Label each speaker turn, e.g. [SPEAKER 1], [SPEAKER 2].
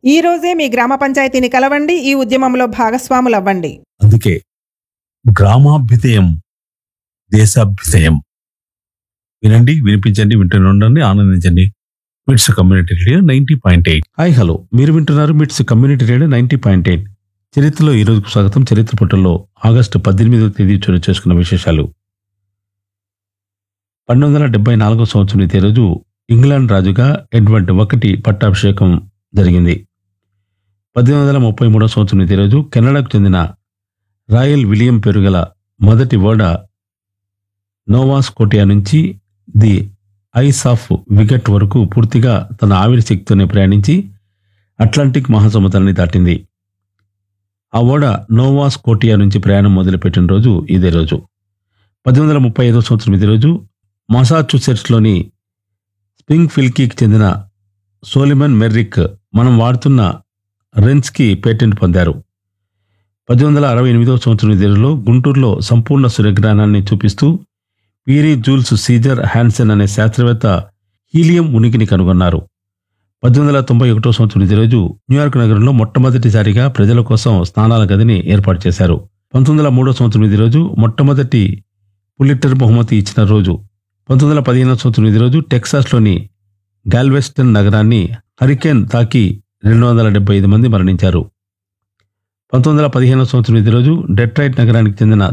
[SPEAKER 1] ఈ రోజే మీ గ్రామ పంచాయతీని కలవండి ఈ ఉద్యమంలో భాగస్వాములవ్వండి
[SPEAKER 2] అందుకే గ్రామాభ్యుదయం దేశాభ్యుదయం వినండి వినిపించండి వింటూనే ఉండండి ఆనందించండి MITS Community Radio ninety point eight hi hello మీరు వింటున్నారు MITS Community Radio ninety point eight చరిత్రలో ఈ రోజుకు స్వాగతం చరిత్ర పుటల్లో ఆగస్టు పద్దెనిమిదవ తేదీ చోటు చేసుకున్న విశేషాలు పంతొమ్మిది వందల డెబ్బై నాలుగో సంవత్సరం ఇదే రోజు ఇంగ్లాండ్ రాజుగా ఎడ్వర్డ్ ఒకటి పట్టాభిషేకం జరిగింది పద్దెనిమిది వందల ముప్పై మూడో సంవత్సరం ఇదే రోజు కెనడాకు చెందిన రాయల్ విలియం పేరుగల మొదటి ఓడ నోవాస్ కోటియా నుంచి ది ఐస్ ఆఫ్ వికెట్ వరకు పూర్తిగా తన ఆవిరి శక్తితోనే ప్రయాణించి అట్లాంటిక్ మహాసముద్రాన్ని దాటింది ఆ ఓడ నోవాస్ కోటియా నుంచి ప్రయాణం మొదలుపెట్టిన రోజు ఇదే రోజు పద్దెనిమిది వందల ముప్పై ఐదో సంవత్సరం ఇదే రోజు మాసాచ్యుసెట్స్లోని స్ప్రింగ్ ఫిల్కీకి చెందిన సోలిమన్ మెర్రిక్ మనం వాడుతున్న రెన్స్కి పేటెంట్ పొందారు పద్దెనిమిది వందల అరవై ఎనిమిదవ సంవత్సరం ఇదేలో గుంటూరులో సంపూర్ణ సూర్యగ్రహణాన్ని చూపిస్తూ పీరీ జూల్స్ సీజర్ హ్యాన్సెన్ అనే శాస్త్రవేత్త హీలియం ఉనికిని కనుగొన్నారు పద్దెనిమిది వందల తొంభై ఒకటో సంవత్సరం ఇదే రోజు న్యూయార్క్ నగరంలో మొట్టమొదటిసారిగా ప్రజల కోసం స్నానాల గదిని ఏర్పాటు చేశారు పంతొమ్మిది వందల మూడో సంవత్సరం ఇదే రోజు మొట్టమొదటి పులిటర్ బహుమతి ఇచ్చిన రోజు పంతొమ్మిది వందల పదిహేనవ సంవత్సరం ఇదే రోజు టెక్సాస్లోని గాల్వెస్టన్ నగరాన్ని హరికేన్ తాకి రెండు వందల డెబ్బై ఐదు మంది మరణించారు పంతొమ్మిది వందల పదిహేనవ సంవత్సరం ఇదే రోజు డెట్రాయిట్ నగరానికి చెందిన